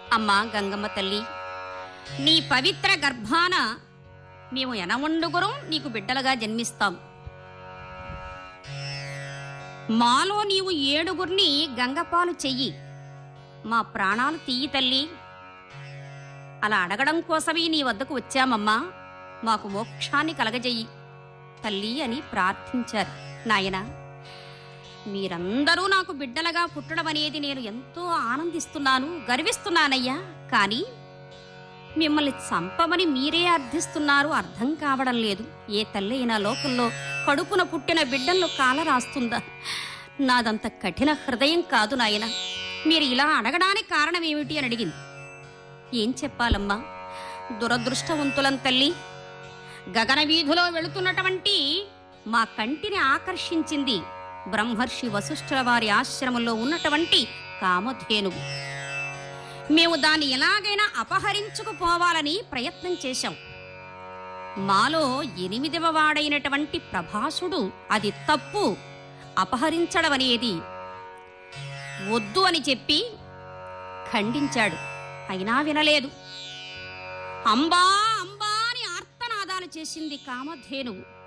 అమ్మా గంగమ్మ తల్లి నీ పవిత్ర గర్భాన మేము ఎనవండుగురం నీకు బిడ్డలుగా జన్మిస్తాం మాలో నీవు ఏడుగురిని గంగపాలు చెయ్యి మా ప్రాణాలు తీయి తల్లి అలా అడగడం కోసమే నీ వద్దకు వచ్చామమ్మా మాకు మోక్షాన్ని కలగజెయ్యి తల్లి అని ప్రార్థించారు నాయనా మీరందరూ నాకు బిడ్డలుగా పుట్టడం అనేది నేను ఎంతో ఆనందిస్తున్నాను గర్విస్తున్నానయ్యా కానీ మిమ్మల్ని చంపమని మీరే అర్థిస్తున్నారు అర్థం కావడం లేదు ఏ తల్లి అయినా లోకంలో కడుపున పుట్టిన బిడ్డల్లో కాల రాస్తుందా నాదంత కఠిన హృదయం కాదు నాయన మీరు ఇలా అడగడానికి కారణం ఏమిటి అని అడిగింది ఏం చెప్పాలమ్మా దురదృష్టవంతులం తల్లి గగన వీధిలో వెళుతున్నటువంటి మా కంటిని ఆకర్షించింది బ్రహ్మర్షి వశిష్ఠుల వారి ఆశ్రమంలో ఉన్నటువంటి కామధేనువు మేము దాన్ని ఎలాగైనా అపహరించుకుపోవాలని ప్రయత్నం చేశాం మాలో ఎనిమిదవ వాడైనటువంటి ప్రభాసుడు అది తప్పు అపహరించడం అనేది వద్దు అని చెప్పి ఖండించాడు అయినా వినలేదు అంబా అంబా అని ఆర్తనాదాలు చేసింది కామధేనువు